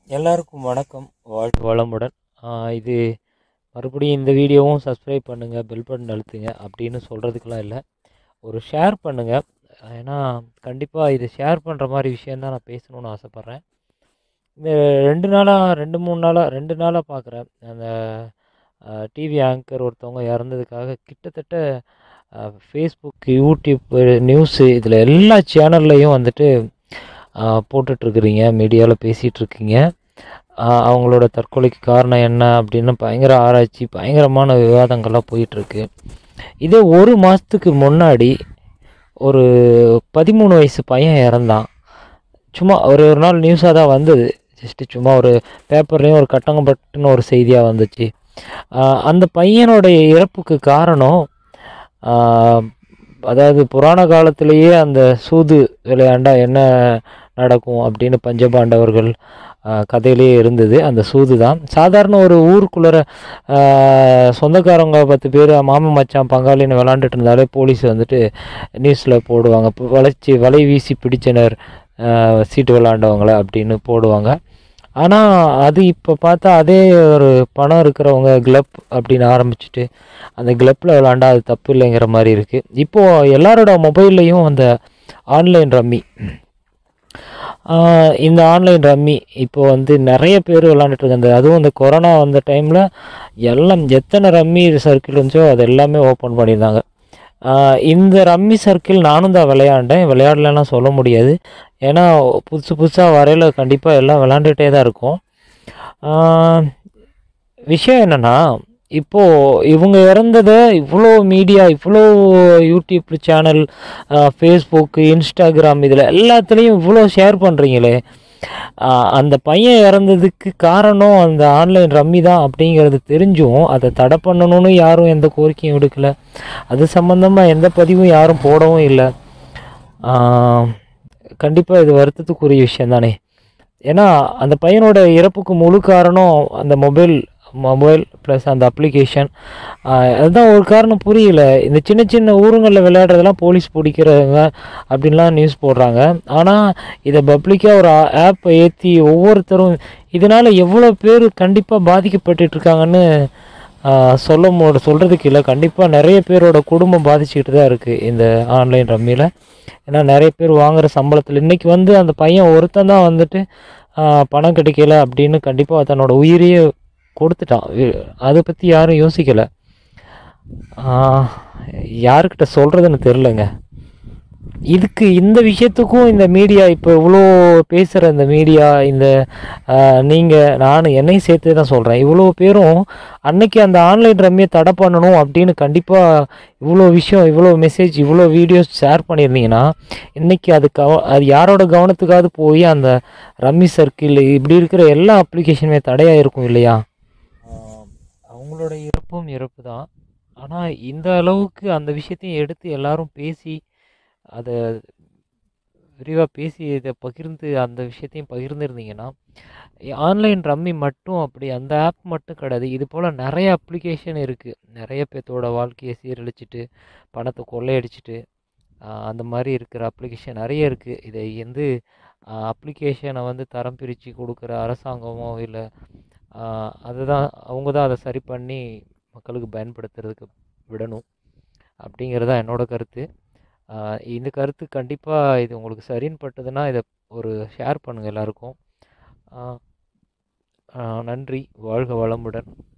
எல்லாருக்கும் வணக்கம் வாழ்க வளமுடன் இது மறுபடியும் இந்த வீடியோவும் சப்ஸ்கிரைப் பண்ணுங்கள் பெல் பட்டன் அழுத்துங்க அப்படின்னு சொல்கிறதுக்கெலாம் இல்லை ஒரு ஷேர் பண்ணுங்கள் ஏன்னா கண்டிப்பாக இது ஷேர் பண்ணுற மாதிரி விஷயந்தான் நான் பேசணும்னு ஆசைப்பட்றேன் இந்த ரெண்டு நாளாக ரெண்டு மூணு நாளாக ரெண்டு நாளாக பார்க்குறேன் அந்த டிவி ஆங்கர் ஒருத்தவங்க இறந்ததுக்காக கிட்டத்தட்ட ஃபேஸ்புக் யூடியூப் நியூஸு இதில் எல்லா சேனல்லையும் வந்துட்டு போட்டுட்ருக்குறீங்க மீடியாவில் பேசிகிட்ருக்கீங்க அவங்களோட தற்கொலைக்கு காரணம் என்ன அப்படின்னு பயங்கர ஆராய்ச்சி பயங்கரமான விவாதங்கள்லாம் போயிட்டுருக்கு இதே ஒரு மாதத்துக்கு முன்னாடி ஒரு பதிமூணு வயசு பையன் இறந்தான் சும்மா ஒரு ஒரு நாள் நியூஸாக தான் வந்தது ஜஸ்ட்டு சும்மா ஒரு பேப்பர்லேயும் ஒரு கட்டங்கப்பட்டுன்னு ஒரு செய்தியாக வந்துச்சு அந்த பையனுடைய இறப்புக்கு காரணம் அதாவது புராண காலத்திலேயே அந்த சூது விளையாண்டா என்ன நடக்கும் அப்படின்னு பஞ்சபாண்டவர்கள் கதையிலேயே இருந்தது அந்த சூது தான் சாதாரண ஒரு ஊருக்குள்ளே சொந்தக்காரங்க பத்து பேர் மாமன் மச்சான் பங்காளின்னு விளாண்டுட்டு இருந்தாலே போலீஸ் வந்துட்டு நியூஸில் போடுவாங்க வளைச்சி வலை வீசி பிடிச்சனர் சீட்டு விளாண்டவங்கள அப்படின்னு போடுவாங்க ஆனால் அது இப்போ பார்த்தா அதே ஒரு பணம் இருக்கிறவங்க கிளப் அப்படின்னு ஆரம்பிச்சுட்டு அந்த கிளப்பில் விளாண்டா அது தப்பு இல்லைங்கிற மாதிரி இருக்குது இப்போது எல்லாரோட மொபைல்லையும் அந்த ஆன்லைன் ரம்மி இந்த ஆன்லைன் ரம்மி இப்போ வந்து நிறைய பேர் விளாண்டுட்ருக்காங்க அதுவும் இந்த கொரோனா வந்த டைமில் எல்லாம் எத்தனை ரம்மி சர்க்கிள் இருந்துச்சோ அது எல்லாமே ஓப்பன் பண்ணியிருந்தாங்க இந்த ரம்மி சர்க்கிள் நானும் தான் விளையாண்டேன் விளையாடலன்னா சொல்ல முடியாது ஏன்னா புதுசு புதுசாக வரையில் கண்டிப்பாக எல்லாம் விளாண்டுட்டே தான் இருக்கும் விஷயம் என்னென்னா இப்போது இவங்க இறந்ததை இவ்வளோ மீடியா இவ்வளோ யூடியூப் சேனல் ஃபேஸ்புக்கு இன்ஸ்டாகிராம் இதில் எல்லாத்துலேயும் இவ்வளோ ஷேர் பண்ணுறீங்களே அந்த பையன் இறந்ததுக்கு காரணம் அந்த ஆன்லைன் ரம்மி தான் அப்படிங்கிறது தெரிஞ்சும் அதை தடை பண்ணணும்னு யாரும் எந்த கோரிக்கையும் விடுக்கலை அது சம்மந்தமாக எந்த பதிவும் யாரும் போடவும் இல்லை கண்டிப்பாக இது வருத்தத்துக்குரிய விஷயம் தானே ஏன்னா அந்த பையனோட இறப்புக்கு முழு காரணம் அந்த மொபைல் மொபைல் ப்ளஸ் அந்த அப்ளிகேஷன் அதுதான் ஒரு காரணம் புரியல இந்த சின்ன சின்ன ஊருங்களில் விளையாடுறதெல்லாம் போலீஸ் பிடிக்கிறவங்க அப்படின்லாம் நியூஸ் போடுறாங்க ஆனால் இதை பப்ளிக்காக ஒரு ஆப்பை ஏற்றி ஒவ்வொருத்தரும் இதனால் எவ்வளோ பேர் கண்டிப்பாக பாதிக்கப்பட்டுருக்காங்கன்னு சொல்ல மு சொல்கிறதுக்கு இல்லை கண்டிப்பாக நிறைய பேரோட குடும்பம் பாதிச்சுக்கிட்டு தான் இருக்குது இந்த ஆன்லைன் ரம்மியில் ஏன்னா நிறைய பேர் வாங்குகிற சம்பளத்தில் இன்றைக்கி வந்து அந்த பையன் ஒருத்தன் தான் வந்துட்டு பணம் கிடைக்கல அப்படின்னு கண்டிப்பாக தன்னோட உயிரையே கொடுத்துட்டான் அதை பற்றி யாரும் யோசிக்கலை யாருக்கிட்ட சொல்கிறதுன்னு தெரிலங்க இதுக்கு இந்த விஷயத்துக்கும் இந்த மீடியா இப்போ இவ்வளோ பேசுகிற இந்த மீடியா இந்த நீங்கள் நான் என்னையும் சேர்த்து தான் சொல்கிறேன் இவ்வளோ பேரும் அன்னைக்கு அந்த ஆன்லைன் ரம்மியை தடை பண்ணணும் அப்படின்னு கண்டிப்பாக இவ்வளோ விஷயம் இவ்வளோ மெசேஜ் இவ்வளோ வீடியோஸ் ஷேர் பண்ணியிருந்தீங்கன்னா இன்றைக்கி அது கவ அது யாரோட கவனத்துக்காவது போய் அந்த ரம்மி சர்க்கிள் இப்படி இருக்கிற எல்லா அப்ளிகேஷனுமே தடையாக இருக்கும் இல்லையா அவங்களோட இறப்பும் இறப்பு தான் ஆனால் இந்த அளவுக்கு அந்த விஷயத்தையும் எடுத்து எல்லாரும் பேசி அதை விரிவாக பேசி இதை பகிர்ந்து அந்த விஷயத்தையும் பகிர்ந்துருந்தீங்கன்னா ஆன்லைன் ரம்மி மட்டும் அப்படி அந்த ஆப் மட்டும் கிடையாது இது போல் நிறைய அப்ளிகேஷன் இருக்குது நிறைய பேர்த்தோட வாழ்க்கையை சீரழிச்சிட்டு பணத்தை கொள்ளையடிச்சிட்டு அந்த மாதிரி இருக்கிற அப்ளிகேஷன் நிறைய இருக்குது இதை வந்து அப்ளிகேஷனை வந்து தரம் பிரித்து கொடுக்குற அரசாங்கமோ இல்லை அதுதான் அவங்க தான் அதை சரி பண்ணி மக்களுக்கு பயன்படுத்துறதுக்கு விடணும் அப்படிங்கிறது தான் என்னோடய கருத்து இந்த கருத்து கண்டிப்பாக இது உங்களுக்கு சரின்னு பட்டதுன்னா இதை ஒரு ஷேர் பண்ணுங்கள் எல்லாருக்கும் நன்றி வாழ்க வளமுடன்